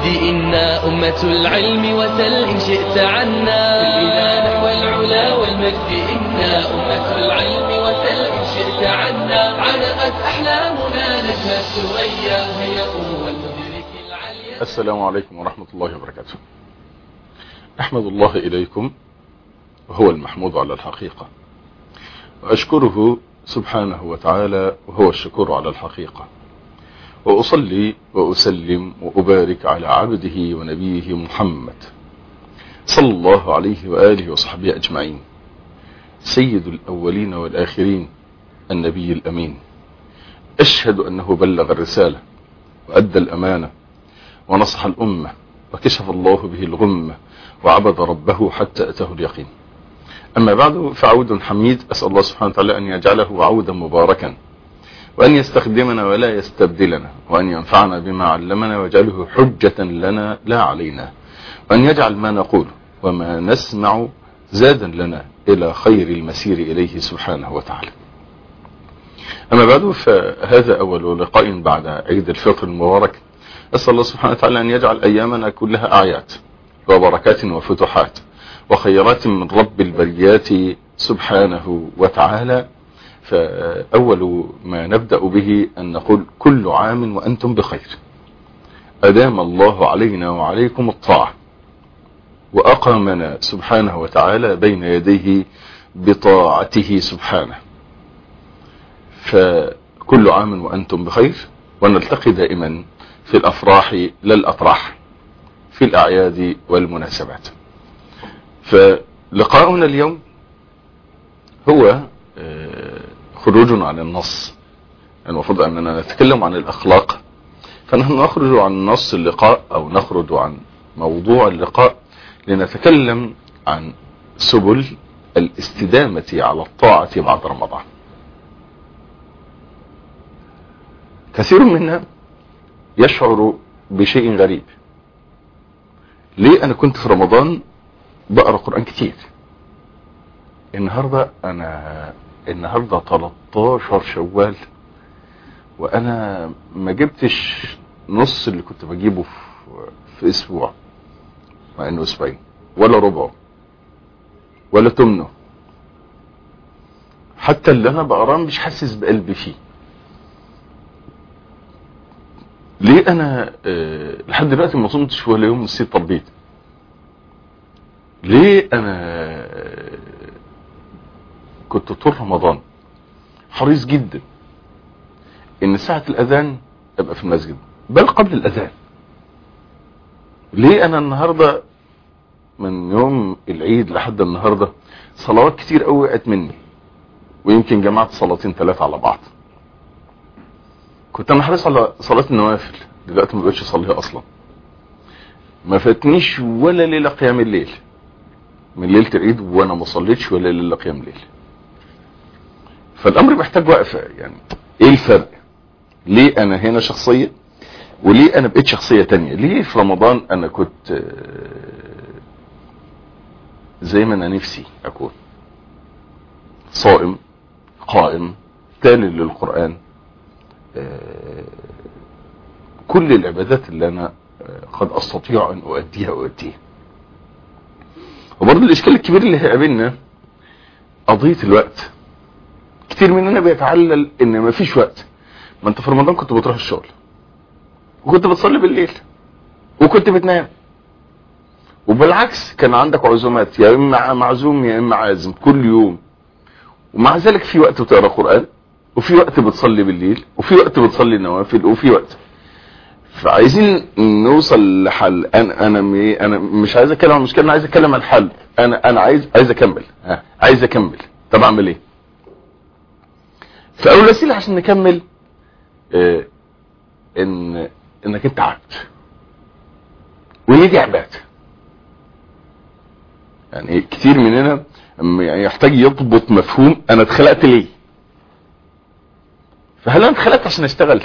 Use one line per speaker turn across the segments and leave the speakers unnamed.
والمجد إنا أمة العلم وسل إن شئت عنا بنا نحو العلا والمجد إنا أمة العلم وسل إن شئت عنا علقت أحلامنا نجمة ثريا هي قوة المدرك العليا
السلام عليكم ورحمة الله وبركاته أحمد الله إليكم وهو المحمود على الحقيقة وأشكره سبحانه وتعالى وهو الشكور على الحقيقة وأصلي وأسلم وأبارك على عبده ونبيه محمد صلى الله عليه وآله وصحبه أجمعين سيد الأولين والآخرين النبي الأمين أشهد أنه بلغ الرسالة وأدى الأمانة ونصح الأمة وكشف الله به الغمة وعبد ربه حتى أتاه اليقين أما بعد فعود حميد أسأل الله سبحانه وتعالى أن يجعله عودا مباركا وأن يستخدمنا ولا يستبدلنا وأن ينفعنا بما علمنا ويجعله حجة لنا لا علينا وأن يجعل ما نقول وما نسمع زادا لنا إلى خير المسير إليه سبحانه وتعالى أما بعد فهذا أول لقاء بعد عيد الفطر المبارك أسأل الله سبحانه وتعالى أن يجعل أيامنا كلها أعياد وبركات وفتوحات وخيرات من رب البريات سبحانه وتعالى فأول ما نبدأ به أن نقول كل عام وأنتم بخير أدام الله علينا وعليكم الطاعة وأقامنا سبحانه وتعالى بين يديه بطاعته سبحانه فكل عام وأنتم بخير ونلتقي دائما في الأفراح لا الأطراح في الأعياد والمناسبات فلقاؤنا اليوم هو خروج عن النص المفروض أننا نتكلم عن الأخلاق فنحن نخرج عن نص اللقاء أو نخرج عن موضوع اللقاء لنتكلم عن سبل الاستدامة على الطاعة بعد رمضان كثير منا يشعر بشيء غريب ليه أنا كنت في رمضان بقرأ قرآن كتير النهاردة أنا النهاردة 13 شوال وأنا ما جبتش نص اللي كنت بجيبه في, في أسبوع مع إنه أسبوعين ولا ربعه ولا تمنه حتى اللي أنا بقراه مش حاسس بقلبي فيه ليه أنا أه لحد دلوقتي ما صمتش ولا يوم نسيت طبيت ليه أنا كنت طول رمضان حريص جدا ان ساعة الاذان ابقى في المسجد بل قبل الاذان ليه انا النهاردة من يوم العيد لحد النهاردة صلوات كتير قوي وقعت مني ويمكن جمعت صلاتين ثلاثة على بعض كنت انا حريص على صلاة النوافل دلوقتي ما بقتش اصليها اصلا ما فاتنيش ولا ليلة قيام الليل من ليلة العيد وانا ما صليتش ولا ليلة قيام الليل فالامر محتاج وقفة يعني ايه الفرق ليه انا هنا شخصية وليه انا بقيت شخصية تانية ليه في رمضان انا كنت زي ما انا نفسي اكون صائم قائم تالي للقرآن كل العبادات اللي انا قد استطيع ان اؤديها اؤديها وبرضه الاشكال الكبير اللي هيقابلنا قضية الوقت كتير مننا بيتعلل ان مفيش وقت ما انت في رمضان كنت بتروح الشغل وكنت بتصلي بالليل وكنت بتنام وبالعكس كان عندك عزومات يا اما معزوم يا اما عازم كل يوم ومع ذلك في وقت بتقرا قران وفي وقت بتصلي بالليل وفي وقت بتصلي نوافل وفي وقت فعايزين نوصل لحل انا انا انا مش عايز اتكلم عن المشكله انا عايز اتكلم عن الحل انا انا عايز عايز اكمل ها عايز اكمل طب اعمل ايه فاول وسيله عشان نكمل اه ان انك انت عبد وهي دي عباده يعني كتير مننا يحتاج يضبط مفهوم انا اتخلقت ليه فهل انا اتخلقت عشان اشتغل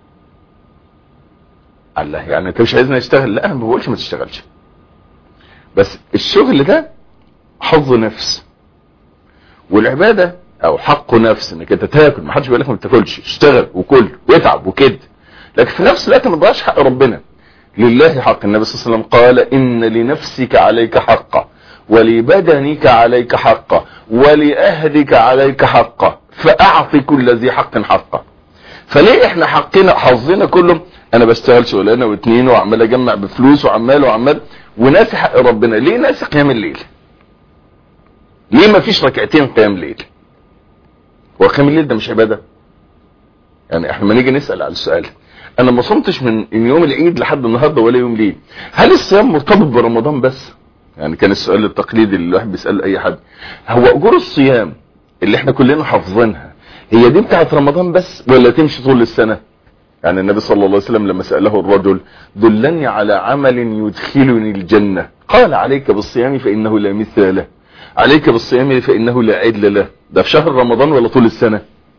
الله يعني انت مش عايزني اشتغل لا انا ما بقولش ما تشتغلش بس الشغل ده حظ نفس والعباده او حق نفس انك انت تاكل ما حدش بيقول لك ما بتاكلش اشتغل وكل واتعب وكد لكن في نفس الوقت ما تضيعش حق ربنا لله حق النبي صلى الله عليه وسلم قال إن لنفسك عليك حقا ولبدنك عليك حقا ولأهلك عليك حقا فأعط كل ذي حق حقا فليه احنا حقنا حظنا كله انا بشتغل شغلانه واتنين وعمال اجمع بفلوس وعمال وعمال وناسي حق ربنا ليه ناسي قيام الليل ليه ما فيش ركعتين قيام ليل هو قيام الليل ده مش عباده يعني احنا ما نيجي نسال على السؤال انا ما صمتش من يوم العيد لحد النهارده ولا يوم ليه هل الصيام مرتبط برمضان بس يعني كان السؤال التقليدي اللي الواحد بيسال اي حد هو اجور الصيام اللي احنا كلنا حافظينها هي دي بتاعت رمضان بس ولا تمشي طول السنه يعني النبي صلى الله عليه وسلم لما سأله الرجل دلني على عمل يدخلني الجنة قال عليك بالصيام فإنه لا مثل له عليك بالصيام فإنه لا عدل له ده في شهر رمضان ولا طول السنة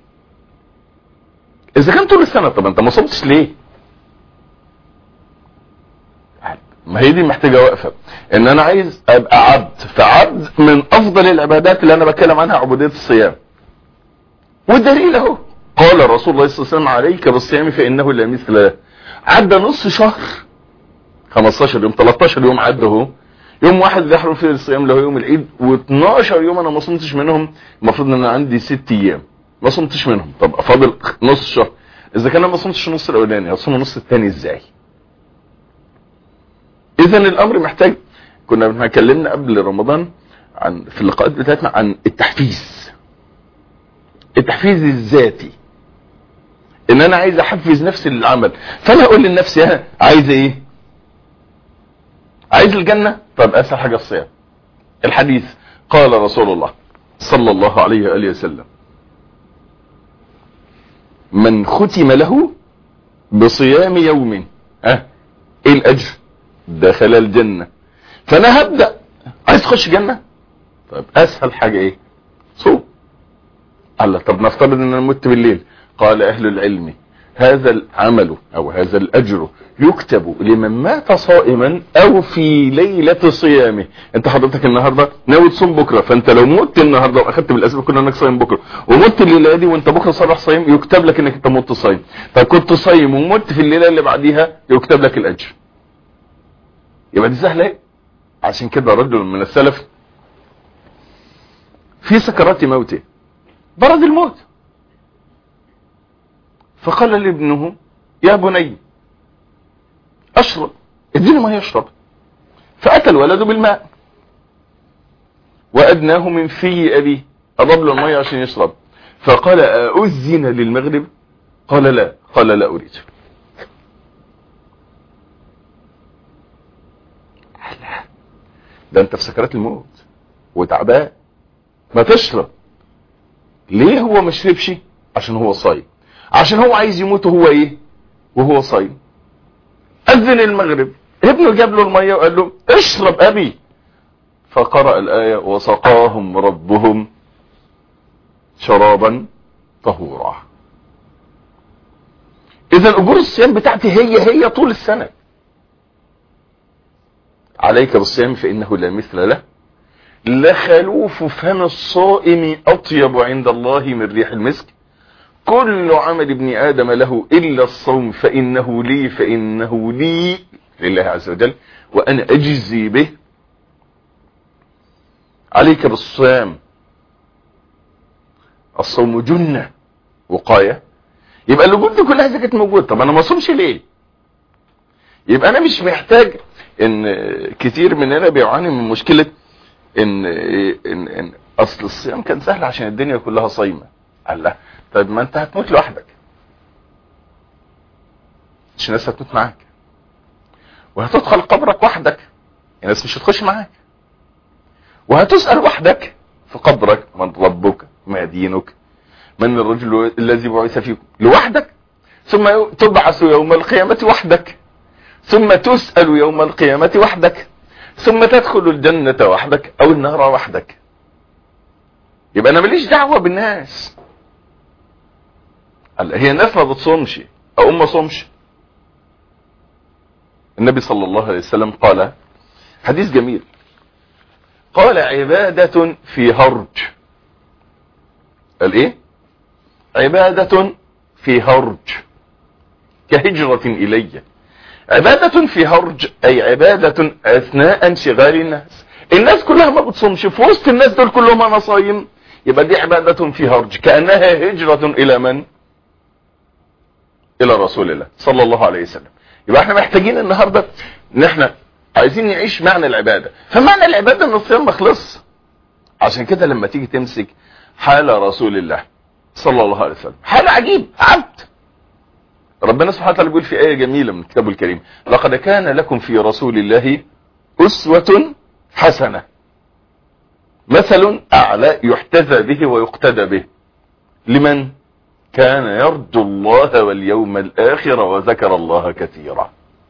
إذا كان طول السنة طب أنت ما صمتش ليه ما هي دي محتاجة وقفة ان انا عايز ابقى عبد فعبد من افضل العبادات اللي انا بتكلم عنها عبودية الصيام والدليل اهو قال الرسول الله صلى الله عليه وسلم عليك بالصيام فانه لا مثل له عدى نص شهر 15 يوم 13 يوم عدى اهو يوم واحد يحرم فيه الصيام اللي هو يوم العيد و12 يوم انا ما صمتش منهم المفروض ان انا عندي 6 ايام ما صمتش منهم طب فاضل نص شهر اذا كان انا ما صمتش النص الاولاني هصوم النص الثاني ازاي اذا الامر محتاج كنا اتكلمنا قبل رمضان عن في اللقاءات بتاعتنا عن التحفيز التحفيز الذاتي ان انا عايز احفز نفسي للعمل فانا اقول لنفسي ها عايز ايه عايز الجنة طب اسهل حاجة الصيام الحديث قال رسول الله صلى الله عليه وآله وسلم من ختم له بصيام يوم ها ايه الاجر دخل الجنة فانا هبدأ عايز تخش جنة طب اسهل حاجة ايه صوم الله طب نفترض ان انا مت بالليل قال اهل العلم هذا العمل او هذا الاجر يكتب لمن مات صائما او في ليلة صيامه انت حضرتك النهاردة ناوي تصوم بكرة فانت لو مت النهاردة واخدت بالاسباب كنا انك صايم بكرة ومت الليلة دي وانت بكرة صباح صايم يكتب لك انك انت مت صايم فكنت صايم ومت في الليلة اللي بعديها يكتب لك الاجر يبقى دي سهلة ايه عشان كده رجل من السلف في سكرات موته برد الموت فقال لابنه يا بني اشرب اديني ما يشرب فاتى الولد بالماء وادناه من في ابيه اضرب له الميه عشان يشرب فقال اؤذن للمغرب قال لا قال لا اريد ده انت في سكرات الموت وتعبان ما تشرب ليه هو ما شربش عشان هو صايم عشان هو عايز يموت وهو ايه وهو صايم اذن المغرب ابنه جاب له الميه وقال له اشرب ابي فقرأ الآية وسقاهم ربهم شرابا طهورا اذا اجور الصيام بتاعتي هي هي طول السنة عليك بالصيام فانه لا مثل له لخلوف فم الصائم اطيب عند الله من ريح المسك كل عمل ابن ادم له الا الصوم فانه لي فانه لي لله عز وجل وانا اجزي به عليك بالصيام الصوم جنة وقاية يبقى الوجود دي كلها اذا كانت موجوده طب انا ما اصومش ليه يبقى انا مش محتاج ان كتير مننا بيعاني من مشكله ان ان, إن اصل الصيام كان سهل عشان الدنيا كلها صايمه قال لا طيب ما انت هتموت لوحدك مش الناس هتموت معاك وهتدخل قبرك وحدك الناس مش هتخش معاك وهتسأل وحدك في قبرك من ربك ما دينك من الرجل الذي بعث فيكم لوحدك ثم تبعث يوم القيامة وحدك ثم تسأل يوم القيامة وحدك ثم تدخل الجنة وحدك او النار وحدك يبقى انا ماليش دعوة بالناس هلا هي الناس ما بتصومش او ما صومش النبي صلى الله عليه وسلم قال حديث جميل قال عبادة في هرج قال ايه عبادة في هرج كهجرة الي عبادة في هرج اي عبادة اثناء انشغال الناس الناس كلها ما بتصومش في وسط الناس دول كلهم انا صايم يبقى دي عبادة في هرج كأنها هجرة الى من الى رسول الله صلى الله عليه وسلم يبقى احنا محتاجين النهاردة ان احنا عايزين نعيش معنى العبادة فمعنى العبادة ان الصيام مخلص عشان كده لما تيجي تمسك حال رسول الله صلى الله عليه وسلم حال عجيب عبد ربنا سبحانه وتعالى بيقول في آية جميلة من كتابه الكريم لقد كان لكم في رسول الله أسوة حسنة مثل أعلى يحتذى به ويقتدى به لمن كان يرجو الله واليوم الآخر وذكر الله كثيرا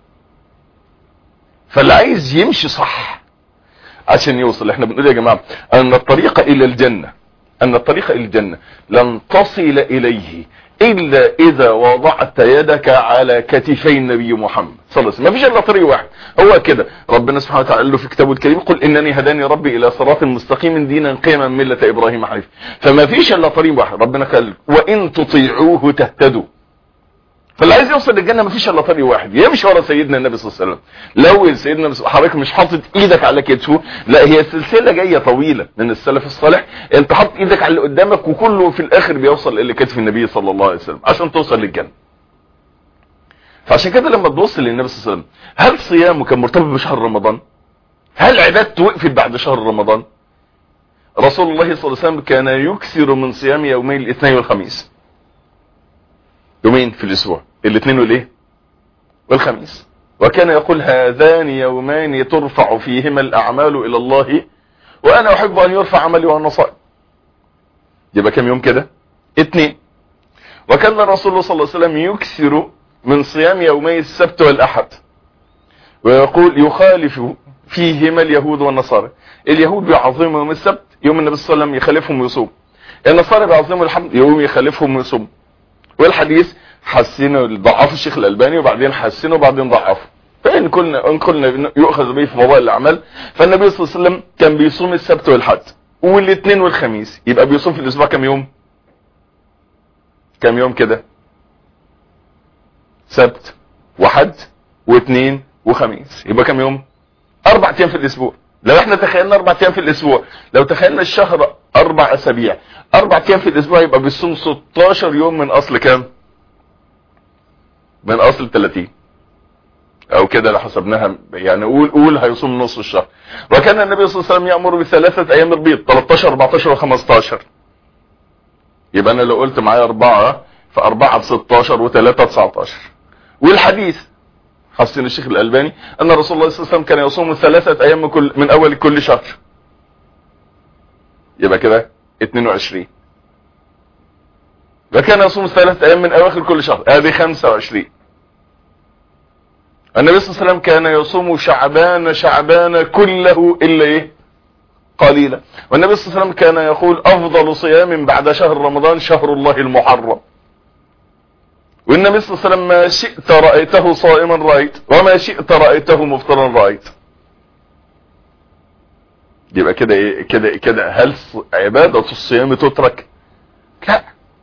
فاللي عايز يمشي صح عشان يوصل احنا بنقول يا جماعة ان الطريق الى الجنة ان الطريق الى الجنة لن تصل اليه الا اذا وضعت يدك على كتفي النبي محمد صلى الله عليه وسلم ما فيش الا طريق واحد هو كده ربنا سبحانه وتعالى قال له في كتابه الكريم قل انني هداني ربي الى صراط مستقيم دينا قيما ملة ابراهيم حنيف فما فيش الا طريق واحد ربنا قال وان تطيعوه تهتدوا فاللي عايز يوصل للجنه مفيش الا طريق واحد يمشي ورا سيدنا النبي صلى الله عليه وسلم لو سيدنا حضرتك مش حاطط ايدك على كتفه لا هي سلسله جايه طويله من السلف الصالح انت حاطط ايدك على اللي قدامك وكله في الاخر بيوصل الى كتف النبي صلى الله عليه وسلم عشان توصل للجنه فعشان كده لما تبص للنبي صلى الله عليه وسلم هل صيامه كان مرتبط بشهر رمضان هل عبادته وقفت بعد شهر رمضان رسول الله صلى الله عليه وسلم كان يكثر من صيام يومي الاثنين والخميس يومين في الاسبوع الاثنين والايه والخميس وكان يقول هذان يومان ترفع فيهما الاعمال الى الله وانا احب ان يرفع عملي وانا صائم يبقى كم يوم كده اثنين وكان الرسول صلى الله عليه وسلم يكثر من صيام يومي السبت والاحد ويقول يخالف فيهما اليهود والنصارى اليهود بيعظموا يوم السبت يوم النبي صلى الله عليه وسلم يخالفهم ويصوم النصارى بيعظموا الحمد يوم يخالفهم ويصوم والحديث حسنوا ضعفوا الشيخ الالباني وبعدين حسنوا وبعدين ضعفوا فان كنا ان كنا يؤخذ به في موضوع الاعمال فالنبي صلى الله عليه وسلم كان بيصوم السبت والحد والاثنين والخميس يبقى بيصوم في الاسبوع كم يوم كم يوم كده سبت وحد واثنين وخميس يبقى كم يوم اربع ايام في الاسبوع لو احنا تخيلنا اربع ايام في الاسبوع لو تخيلنا الشهر اربع اسابيع اربع ايام في الاسبوع يبقى بيصوم 16 يوم من اصل كام من اصل 30 او كده لو حسبناها يعني قول قول هيصوم نص الشهر وكان النبي صلى الله عليه وسلم يامر بثلاثه ايام البيض 13 14 و15 يبقى انا لو قلت معايا اربعه فاربعه ب 16 و3 19 والحديث حسن الشيخ الالباني ان رسول الله صلى الله عليه وسلم كان يصوم ثلاثه ايام من, كل من اول كل شهر يبقى كده 22 وكان يصوم ثلاثة ايام من اواخر كل شهر ادي 25 النبي صلى الله عليه وسلم كان يصوم شعبان شعبان كله الا ايه قليلا والنبي صلى الله عليه وسلم كان يقول افضل صيام بعد شهر رمضان شهر الله المحرم والنبي صلى الله عليه وسلم ما شئت رأيته صائما رأيت وما شئت رأيته مفطرا رأيت يبقى كده ايه كده كده هل عبادة الصيام تترك لا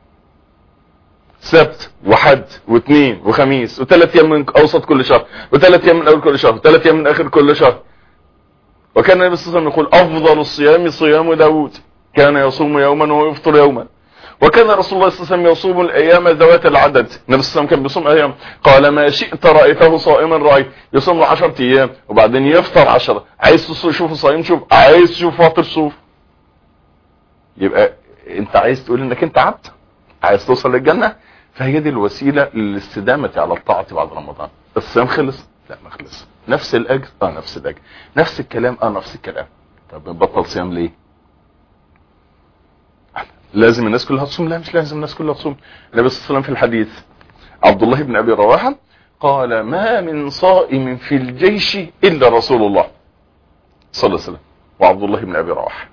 سبت وحد واثنين وخميس وثلاث ايام من اوسط كل شهر وثلاث ايام من اول كل شهر وثلاث ايام من اخر كل شهر وكان النبي صلى الله عليه وسلم يقول افضل الصيام صيام داود كان يصوم يوما ويفطر يوما وكان رسول الله صلى الله عليه وسلم يصوم الايام ذوات العدد النبي صلى الله عليه وسلم كان بيصوم ايام قال ما شئت رايته صائما رايت يصوم له 10 ايام وبعدين يفطر 10 عايز تشوفه صايم شوف عايز تشوف فاطر شوف يبقى انت عايز تقول انك انت عبد عايز توصل للجنه فهي دي الوسيله للاستدامه على الطاعه بعد رمضان الصيام خلص لا ما خلص نفس الاجر اه نفس الاجر نفس الكلام اه نفس الكلام طب نبطل صيام ليه لازم الناس كلها تصوم لا مش لازم الناس كلها تصوم النبي صلى الله عليه وسلم في الحديث عبد الله بن ابي رواحه قال ما من صائم في الجيش الا رسول الله صلى الله عليه وسلم وعبد الله بن ابي رواحه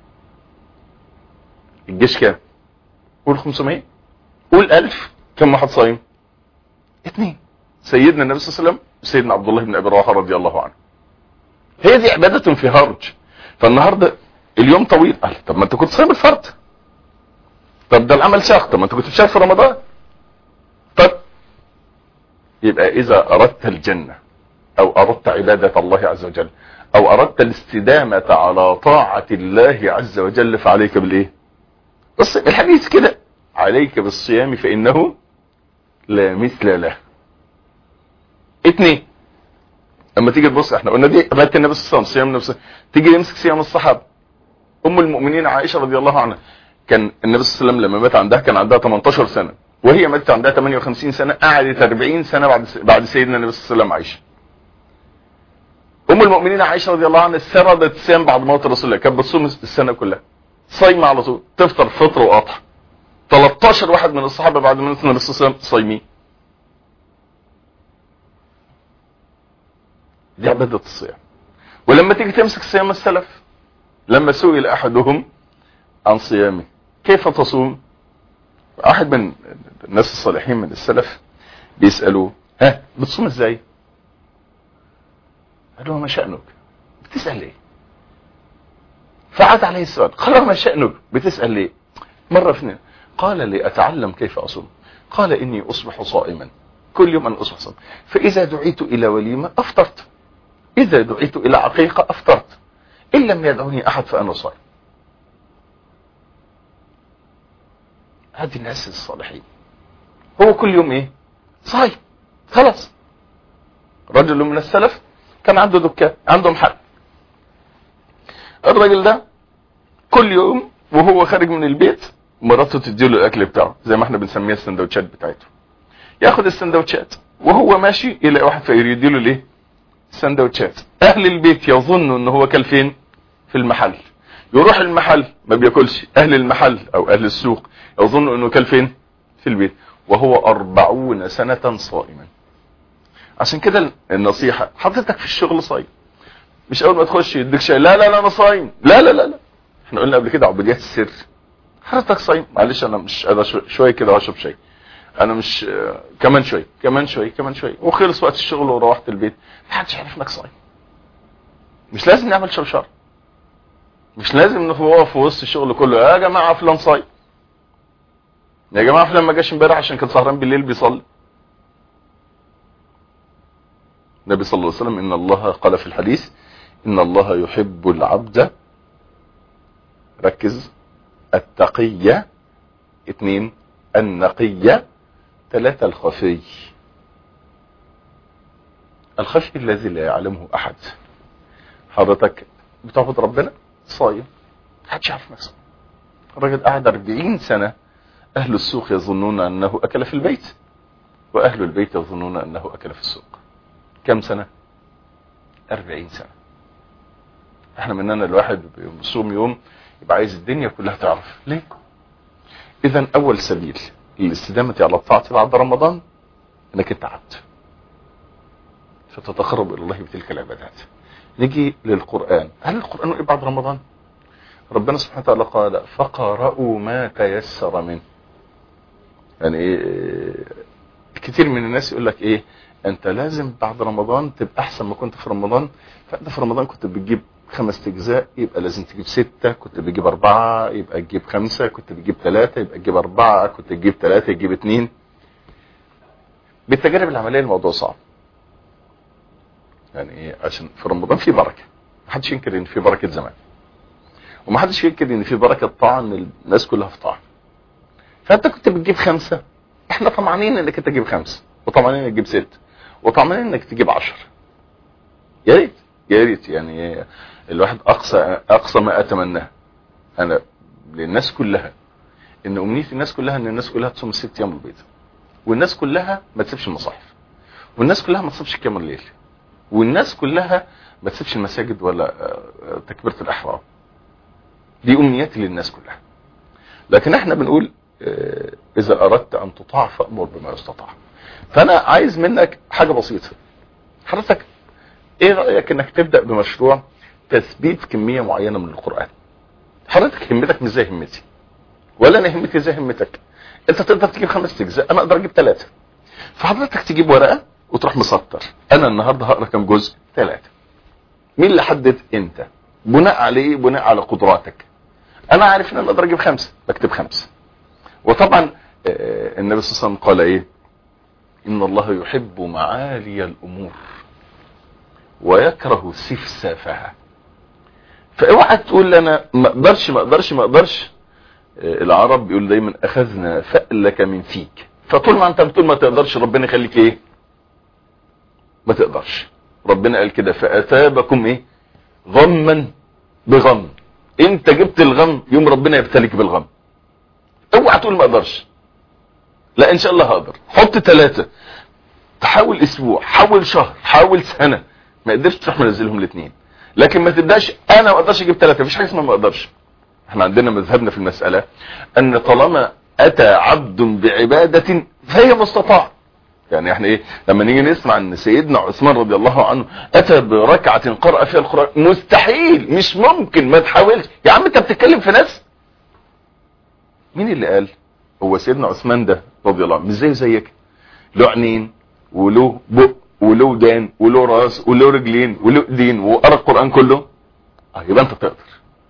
الجيش كام قول 500 قول 1000 كم واحد صايم اثنين سيدنا النبي صلى الله عليه وسلم سيدنا عبد الله بن ابي رواحه رضي الله عنه هي دي عباده في هرج فالنهارده اليوم طويل قال طب ما انت كنت صايم الفرد طب ده العمل شاق طب ما انت كنت بتشارك في رمضان طب يبقى اذا اردت الجنة او اردت عبادة الله عز وجل او اردت الاستدامة على طاعة الله عز وجل فعليك بالايه بس الحديث كده عليك بالصيام فانه لا مثل له اتنين اما تيجي تبص احنا قلنا دي عباده النبي صلى الله عليه وسلم صيام النبي تيجي يمسك صيام الصحابه ام المؤمنين عائشه رضي الله عنها كان النبي صلى الله عليه وسلم لما مات عندها كان عندها 18 سنه وهي ماتت عندها 58 سنه قعدت 40 سنه بعد بعد سيدنا النبي صلى الله عليه وسلم عايشه ام المؤمنين عائشه رضي الله عنها سردت صيام بعد موت رسول الله كانت بتصوم السنه كلها صايمه على طول تفطر فطر وقطع 13 واحد من الصحابه بعد ما مات النبي صلى الله عليه وسلم صايمين دي عبادة الصيام ولما تيجي تمسك صيام السلف لما سئل احدهم عن صيامه كيف تصوم واحد من الناس الصالحين من السلف بيسألوه ها بتصوم ازاي قال له ما شأنك بتسأل ليه فعاد عليه السؤال قال ما شأنك بتسأل ليه مرة اثنين قال لي أتعلم كيف أصوم قال إني أصبح صائما كل يوم أن أصبح صائما فإذا دعيت إلى وليمة أفطرت إذا دعيت إلى عقيقة أفطرت إن لم يدعوني أحد فأنا صائم هذه الناس الصالحين هو كل يوم إيه صايم خلاص رجل من السلف كان عنده دكان عنده محل الراجل ده كل يوم وهو خارج من البيت مراته تديله الاكل بتاعه زي ما احنا بنسميها السندوتشات بتاعته ياخد السندوتشات وهو ماشي يلاقي واحد فقير يديله الايه سندوتشات اهل البيت يظنوا ان هو كل فين في المحل يروح المحل ما بياكلش اهل المحل او اهل السوق يظنوا انه كل فين في البيت وهو أربعون سنة صائما عشان كده النصيحة حضرتك في الشغل صايم مش اول ما تخش يديك شاي لا لا لا انا صايم لا لا لا لا احنا قلنا قبل كده عبوديات السر حضرتك صايم معلش انا مش قادر شويه كده واشرب شاي انا مش كمان شويه كمان شويه كمان شويه وخلص وقت الشغل وروحت البيت محدش عارف انك صايم مش لازم نعمل شرشره مش لازم نقف في وسط الشغل كله يا جماعه فلان صايم يا جماعه فلان ما جاش امبارح عشان كان سهران بالليل بيصلي النبي صلى الله عليه وسلم ان الله قال في الحديث ان الله يحب العبد ركز التقية اثنين النقية ثلاثة الخفي الخفي الذي لا يعلمه احد حضرتك بتعبد ربنا صايم محدش يعرف نفسه الراجل قاعد 40 سنة اهل السوق يظنون انه اكل في البيت واهل البيت يظنون انه اكل في السوق كم سنة 40 سنة احنا مننا الواحد بيصوم يوم يبقى عايز الدنيا كلها تعرف ليه اذا اول سبيل للاستدامة على الطاعة بعد رمضان انك اتعبت فتتقرب الى الله بتلك العبادات نيجي للقرآن هل القرآن ايه بعد رمضان ربنا سبحانه وتعالى قال فقرأوا ما تيسر منه يعني ايه كتير من الناس يقول لك ايه انت لازم بعد رمضان تبقى احسن ما كنت في رمضان فانت في رمضان كنت بتجيب خمس اجزاء يبقى لازم تجيب ستة كنت بتجيب اربعة يبقى تجيب خمسة كنت بتجيب ثلاثة يبقى تجيب اربعة كنت تجيب ثلاثة تجيب اتنين بالتجارب العملية الموضوع صعب يعني ايه عشان في رمضان في بركة محدش ينكر ان في بركة زمان ومحدش ينكر ان في بركة طاعة ان الناس كلها في طاعة فانت كنت بتجيب خمسة احنا طمعانين انك انت تجيب خمسة وطمعانين انك تجيب ست وطمعانين انك تجيب عشر يا ريت يا ريت يعني الواحد اقصى اقصى ما اتمناه انا للناس كلها ان امنيه الناس كلها ان الناس كلها تصوم الست ايام البيض والناس كلها ما تسيبش المصاحف والناس كلها ما تصيبش قيام الليل والناس كلها ما تسيبش المساجد ولا تكبيره الاحرام دي امنياتي للناس كلها لكن احنا بنقول اذا اردت ان تطاع فامر بما يستطاع فانا عايز منك حاجه بسيطه حضرتك ايه رايك انك تبدا بمشروع تثبيت كميه معينه من القران حضرتك همتك مش زي همتي ولا انا همتي زي همتك انت تقدر تجيب خمس اجزاء انا اقدر اجيب ثلاثه فحضرتك تجيب ورقه وتروح مسطر انا النهارده هقرا كام جزء ثلاثه مين اللي حدد انت بناء عليه بناء على قدراتك انا عارف ان انا اقدر اجيب خمسه بكتب خمسه وطبعا النبي صلى الله عليه وسلم قال ايه ان الله يحب معالي الامور ويكره سفسافها فاوعى تقول انا ما اقدرش ما اقدرش ما اقدرش آه، العرب بيقول دايما اخذنا فألك من فيك فطول ما انت بتقول ما تقدرش ربنا يخليك ايه ما تقدرش ربنا قال كده فأثابكم ايه غما بغم انت جبت الغم يوم ربنا يبتليك بالغم اوعى تقول ما اقدرش لا ان شاء الله هقدر حط ثلاثة تحاول اسبوع حاول شهر حاول سنة ما قدرتش تروح منزلهم الاثنين لكن ما تبداش انا ما اقدرش اجيب ثلاثة مفيش حاجه اسمها ما اقدرش احنا عندنا مذهبنا في المسألة ان طالما اتى عبد بعبادة فهي مستطاع يعني احنا ايه لما نيجي نسمع ان سيدنا عثمان رضي الله عنه اتى بركعة قرأ فيها القرآن مستحيل مش ممكن ما تحاولش يا عم انت بتتكلم في ناس مين اللي قال هو سيدنا عثمان ده رضي الله عنه مش زيه زيك له عينين وله بق وله ودان وله راس وله رجلين وله ايدين وقرا القران كله اه يبقى انت تقدر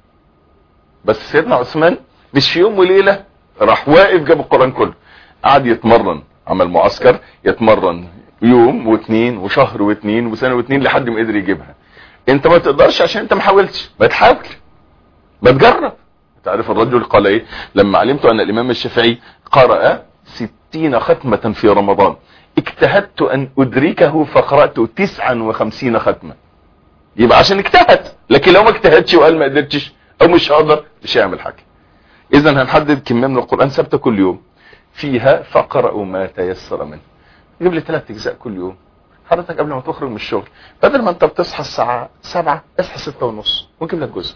بس سيدنا عثمان مش في يوم وليله راح واقف جاب القران كله قعد يتمرن عمل معسكر يتمرن يوم واثنين وشهر واثنين وسنه واثنين لحد ما قدر يجيبها انت ما تقدرش عشان انت ما حاولتش ما تحاول ما تجرب تعرف الرجل قال ايه لما علمت ان الامام الشافعي قرأ ستين ختمة في رمضان اجتهدت ان ادركه فقرأت تسعا وخمسين ختمة يبقى عشان اجتهد لكن لو ما اجتهدش وقال ما قدرتش او مش هقدر مش هيعمل حاجة اذا هنحدد كمية من القرآن ثابتة كل يوم فيها فقرأوا ما تيسر منه جيب لي ثلاث اجزاء كل يوم حضرتك قبل ما تخرج من الشغل بدل ما انت بتصحى الساعة سبعة اصحى ستة ونص ونجيب لك جزء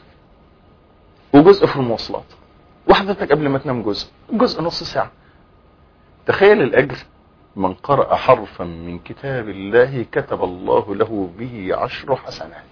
وجزء في المواصلات وحضرتك قبل ما تنام جزء جزء نص ساعة تخيل الأجر من قرأ حرفا من كتاب الله كتب الله له به عشر حسنات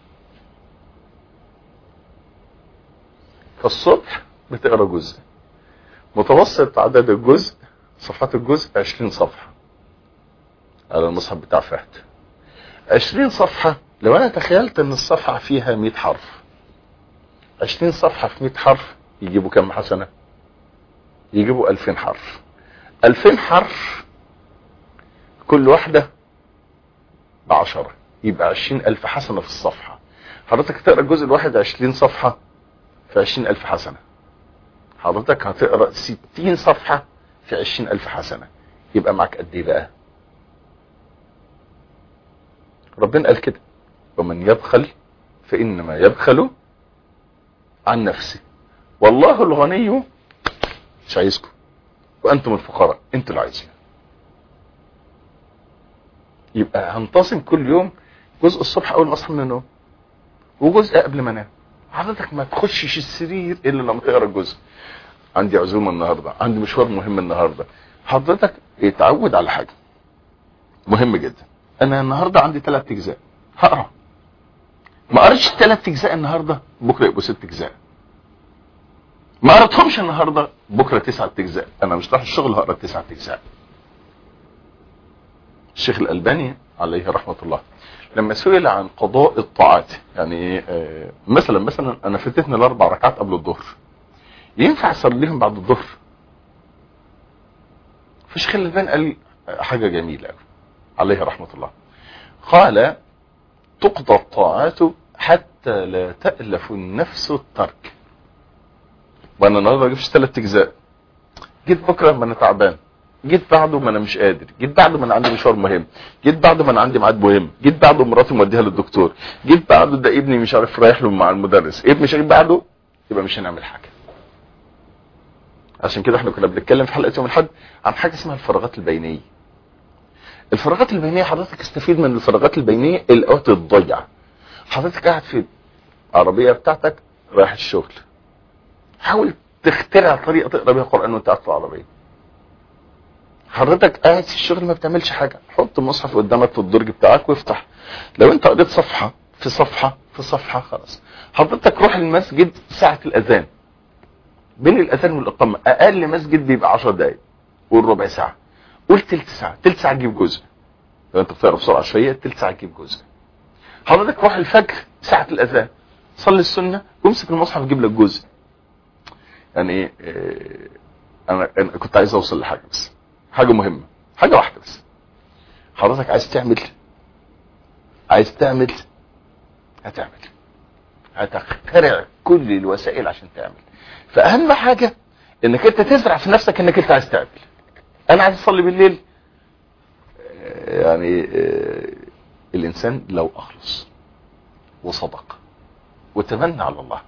فالصبح بتقرأ جزء متوسط عدد الجزء صفحات الجزء 20 صفحة على المصحف بتاع فهد 20 صفحة لو انا تخيلت ان الصفحة فيها 100 حرف 20 صفحة في 100 حرف يجيبوا كم حسنة يجيبوا 2000 حرف 2000 حرف كل واحدة بعشرة يبقى 20000 حسنة في الصفحة حضرتك تقرأ الجزء الواحد 20 صفحة في 20000 حسنة حضرتك هتقرأ 60 صفحة في 20000 حسنة يبقى معك قد ايه بقى ربنا قال كده ومن يبخل فإنما يبخل عن نفسه والله الغني مش عايزكم وانتم الفقراء انتوا اللي عايزين يبقى هنتصم كل يوم جزء الصبح اول ما اصحى من النوم وجزء قبل ما انام حضرتك ما تخشش السرير الا لما تقرا الجزء عندي عزومه النهارده عندي مشوار مهم النهارده حضرتك اتعود على حاجه مهم جدا انا النهارده عندي ثلاث اجزاء هقرا ما قريتش ثلاث اجزاء النهارده بكره يبقوا ست اجزاء ما قريتهمش النهارده بكره تسعة اجزاء انا مش رايح الشغل هقرا تسعة اجزاء الشيخ الالباني عليه رحمه الله لما سئل عن قضاء الطاعات يعني آه مثلا مثلا انا فاتتني الاربع ركعات قبل الظهر ينفع اصليهم بعد الظهر فالشيخ الالباني قال حاجه جميله قوي عليه رحمه الله قال تقضى الطاعات حتى لا تألف النفس الترك وانا النهارده ما جبتش ثلاث اجزاء جيت بكره ما انا تعبان جيت بعده ما انا مش قادر جيت بعده ما انا عندي مشوار مهم جيت بعده ما انا عندي ميعاد مهم جيت بعده مراتي موديها للدكتور جيت بعده ده ابني مش عارف رايح له مع المدرس ابني مش بعده يبقى مش هنعمل حاجه عشان كده احنا كنا بنتكلم في حلقه يوم الاحد عن حاجه اسمها الفراغات البينيه الفراغات البينيه حضرتك استفيد من الفراغات البينيه الاوقات الضيعه حضرتك قاعد في العربيه بتاعتك رايح الشغل حاول تخترع طريقه تقرا بيها القران وانت قاعد في العربيه حضرتك قاعد في الشغل ما بتعملش حاجه حط المصحف قدامك في الدرج بتاعك وافتح لو انت قريت صفحه في صفحه في صفحه خلاص حضرتك روح المسجد ساعه الاذان بين الاذان والاقامه اقل مسجد بيبقى 10 دقائق قول ربع ساعه قول تلت ساعه تلت ساعه تجيب جزء لو انت بتقرا بسرعه شويه تلت ساعه تجيب جزء حضرتك روح الفجر ساعه الاذان صلي السنه وامسك المصحف جيب لك جزء يعني ايه اه انا انا كنت عايز اوصل لحاجه بس حاجه مهمه حاجه واحده بس حضرتك عايز تعمل عايز تعمل هتعمل هتخترع كل الوسائل عشان تعمل فاهم حاجة انك انت تزرع في نفسك انك انت عايز تعمل انا عايز اصلي بالليل آه، يعني آه، الانسان لو اخلص وصدق وتمنى على الله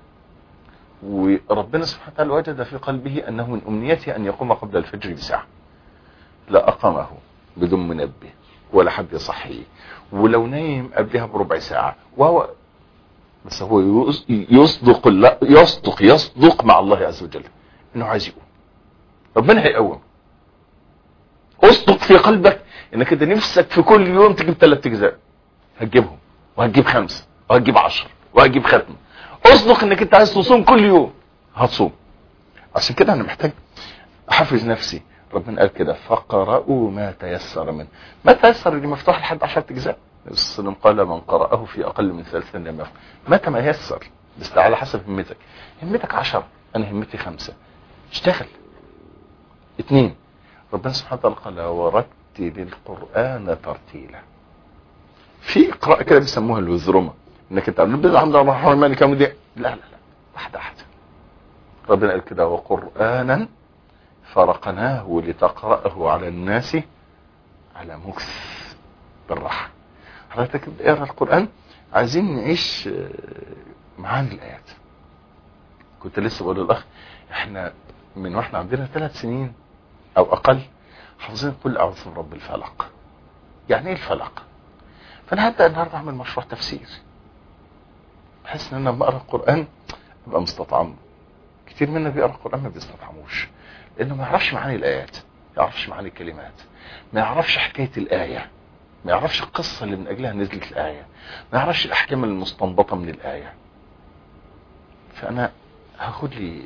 وربنا سبحانه وتعالى وجد في قلبه انه من امنيته ان يقوم قبل الفجر بساعة لا اقامه بدون منبه ولا حد يصحيه ولو نايم قبلها بربع ساعة وهو بس هو يص- يصدق لا يصدق يصدق مع الله عز وجل انه عايز يقوم ربنا هيقوم اصدق في قلبك انك انت نفسك في كل يوم تجيب ثلاث اجزاء هتجيبهم وهتجيب خمسة وهتجيب عشر وهتجيب ختم اصدق انك انت عايز تصوم كل يوم هتصوم عشان كده انا محتاج احفز نفسي ربنا قال كده فقرأوا ما تيسر منه ما تيسر اللي مفتوح لحد 10 اجزاء النبي صلى الله عليه وسلم قال من قرأه في اقل من ثلاث لم يفهم متى ما يسر بس على حسب همتك همتك 10 انا همتي خمسة اشتغل اثنين ربنا سبحانه وتعالى قال ورتل القرآن ترتيلا في قراءة كده بيسموها الوزرمة انك انت ربنا الحمد لله الرحمن مالك يوم الدين لا لا لا واحدة واحدة ربنا قال كده وقرآنا فرقناه لتقرأه على الناس على مكث بالراحة حضرتك اقرا القرآن عايزين نعيش آه، معاني الآيات كنت لسه بقول للأخ احنا من واحنا عندنا ثلاث سنين أو أقل حافظين كل أعوذ برب الفلق يعني ايه الفلق فأنا هبدأ النهاردة أعمل مشروع تفسير بحس ان انا لما اقرا القرآن ابقى مستطعم كتير منا بيقرا القرآن ما بيستطعموش لانه ما يعرفش معاني الايات ما يعرفش معاني الكلمات ما يعرفش حكاية الآية ما يعرفش القصة اللي من اجلها نزلت الآية ما يعرفش الاحكام المستنبطة من الآية فانا هاخد لي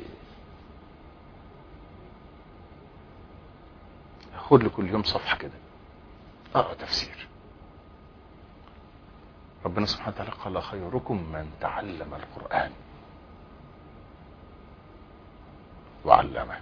هاخد لي كل يوم صفحة كده اقرا تفسير ربنا سبحانه وتعالى قال خيركم من تعلم القرآن وعلمه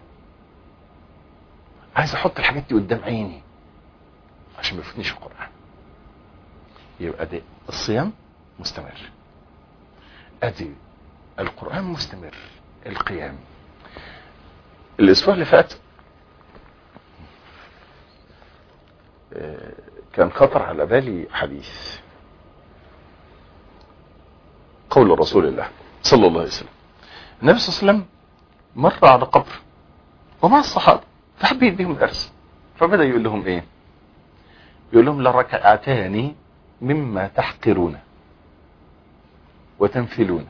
عايز احط الحاجات دي قدام عيني عشان ما يفوتنيش القرآن يبقى ده الصيام مستمر ادي القرآن مستمر القيام الاسبوع اللي فات آه، كان خطر على بالي حديث قول رسول الله صلى الله عليه وسلم النبي صلى الله عليه وسلم مر على قبر ومع الصحابة فحب يديهم درس فبدأ يقول لهم ايه يقول لهم لركعتان مما تحقرون وتنفلون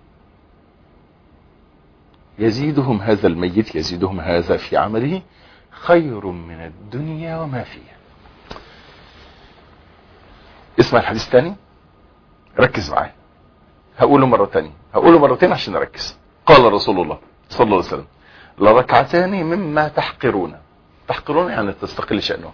يزيدهم هذا الميت يزيدهم هذا في عمله خير من الدنيا وما فيها اسمع الحديث الثاني ركز معايا هقوله مرة تانية هقوله مرتين عشان اركز قال رسول الله صلى الله عليه وسلم لركعتان مما تحقرون تحقرون يعني تستقل شأنه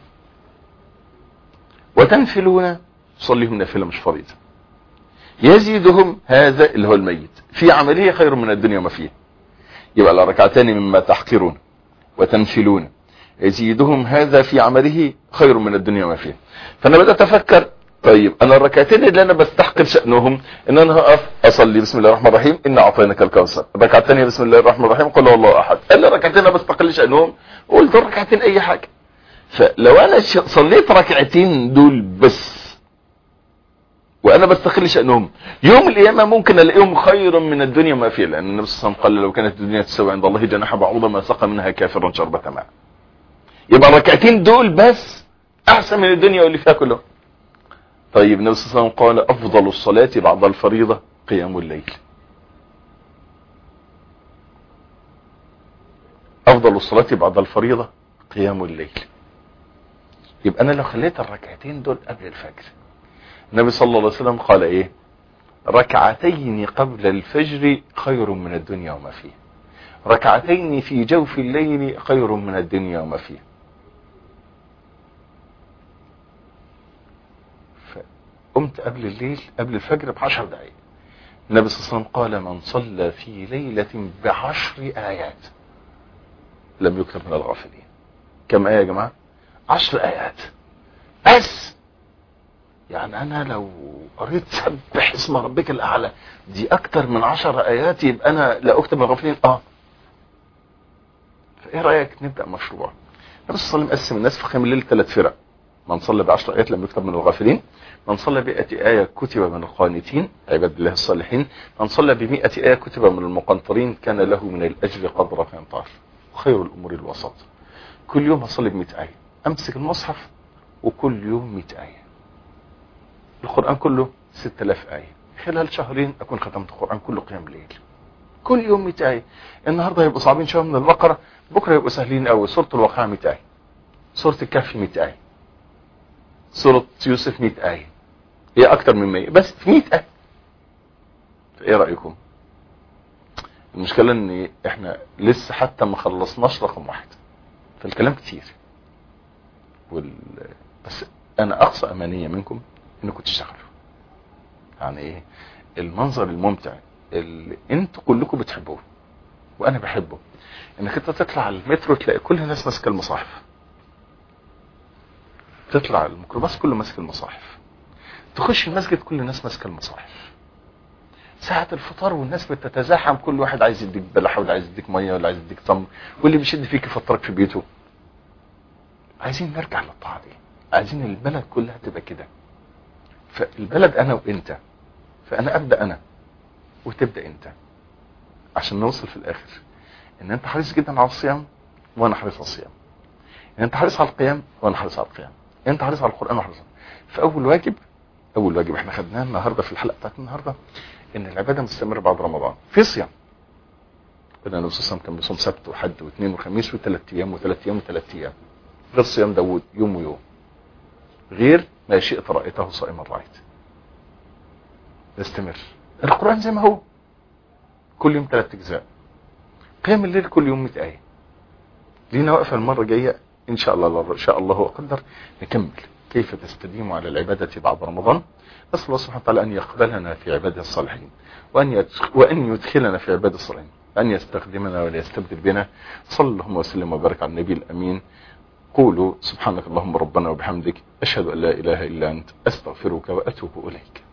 وتنفلون صليهم نافلة مش فريضة يزيدهم هذا اللي هو الميت في عمله خير من الدنيا وما فيها يبقى لركعتان مما تحقرون وتنفلون يزيدهم هذا في عمله خير من الدنيا وما فيها فانا بدأت افكر طيب انا الركعتين اللي انا بستحقر شأنهم ان انا هقف اصلي بسم الله الرحمن الرحيم ان اعطيناك الكوثر الركعه الثانيه بسم الله الرحمن الرحيم قل هو الله احد قال لي الركعتين انا بستقل شأنهم قلت الركعتين اي حاجه فلو انا ش- صليت ركعتين دول بس وانا بستقل شأنهم يوم القيامة ممكن الاقيهم خيرا من الدنيا ما فيها لان النبي صلى الله عليه وسلم قال لو كانت الدنيا تساوي عند الله جناح بعوضة ما سقى منها كافر شربة ماء يبقى الركعتين دول بس احسن من الدنيا واللي فيها كلهم طيب النبي صلى الله عليه وسلم قال افضل الصلاة بعد الفريضة قيام الليل افضل الصلاة بعد الفريضة قيام الليل يبقى انا لو خليت الركعتين دول قبل الفجر النبي صلى الله عليه وسلم قال ايه ركعتين قبل الفجر خير من الدنيا وما فيها ركعتين في جوف الليل خير من الدنيا وما فيها فقمت قبل الليل قبل الفجر بعشر دقائق النبي صلى الله عليه وسلم قال من صلى في ليلة بعشر آيات لم يكتب من الغافلين كم آية يا جماعة عشر آيات بس يعني انا لو قريت سبح اسم ربك الاعلى دي اكتر من عشر ايات يبقى انا لا اكتب من الغافلين اه فايه رايك نبدا مشروع النبي صلى الله عليه وسلم قسم الناس في خيام الليل ثلاث فرق من صلى بعشر ايات لم يكتب من الغافلين من صلى بمئة آية كتب من القانتين عباد الله الصالحين من صلى بمئة آية كتب من المقنطرين كان له من الأجر قدر قنطار وخير الأمور الوسط كل يوم هصلي بمئة آية أمسك المصحف وكل يوم مئة آية القرآن كله ستة آلاف آية خلال شهرين أكون ختمت القرآن كله قيام ليل كل يوم 100 آية النهاردة هيبقوا صعبين شوية من البقرة بكرة يبقوا سهلين قوي سورة الواقعة 100 آية سورة الكهف 100 آية سورة يوسف 100 آية هي أكتر من 100 بس 100 آية إيه رأيكم؟ المشكلة إن إحنا لسه حتى ما خلصناش رقم واحد فالكلام كتير وال... بس أنا أقصى أمانية منكم إنكم تشتغلوا يعني إيه؟ المنظر الممتع اللي انتوا كلكم بتحبوه وانا بحبه انك انت تطلع على المترو تلاقي كل الناس ماسكه المصاحف تطلع الميكروباص كله ماسك المصاحف تخش المسجد كل الناس ماسكه المصاحف ساعة الفطار والناس بتتزاحم كل واحد عايز يديك بلحة ولا عايز يديك مية ولا عايز يديك تمر واللي بيشد فيك يفطرك في بيته عايزين نرجع للطاعة دي عايزين البلد كلها تبقى كده فالبلد انا وانت فانا ابدا انا وتبدا انت عشان نوصل في الاخر ان انت حريص جدا على الصيام وانا حريص على الصيام ان انت حريص على القيام وانا حريص على القيام انت حريص على القران وانا حريص فاول واجب اول واجب احنا خدناه النهارده في الحلقه بتاعت النهارده ان العباده مستمره بعد رمضان في صيام قلنا النبي صلى الله عليه وسلم كان بيصوم سبت وحد واثنين وخميس وثلاث ايام وثلاث ايام وثلاث ايام غير صيام داوود يوم ويوم غير ما شئت رايته صائما رايت نستمر القرآن زي ما هو كل يوم ثلاث أجزاء قيام الليل كل يوم 100 آية لينا وقفة المرة الجاية إن شاء الله إن شاء الله وقدر نكمل كيف تستديم على العبادة بعد رمضان نسأل الله سبحانه وتعالى أن يقبلنا في عباده الصالحين وأن وأن يدخلنا في عباده الصالحين أن يستخدمنا ولا يستبدل بنا صلى اللهم وسلم وبارك على النبي الأمين قولوا سبحانك اللهم ربنا وبحمدك أشهد أن لا إله إلا أنت أستغفرك وأتوب إليك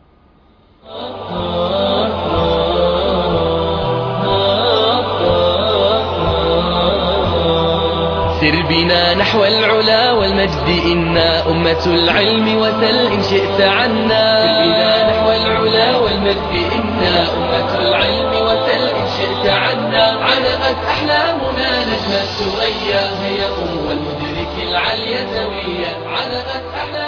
سر بنا نحو العلا والمجد إنا أمة العلم وسل إن شئت عنا سر بنا نحو العلا والمجد إنا أمة العلم وسل إن شئت عنا علقت أحلامنا نجم الثريا هي أم والمدرك العليا سويا علقت أحلامنا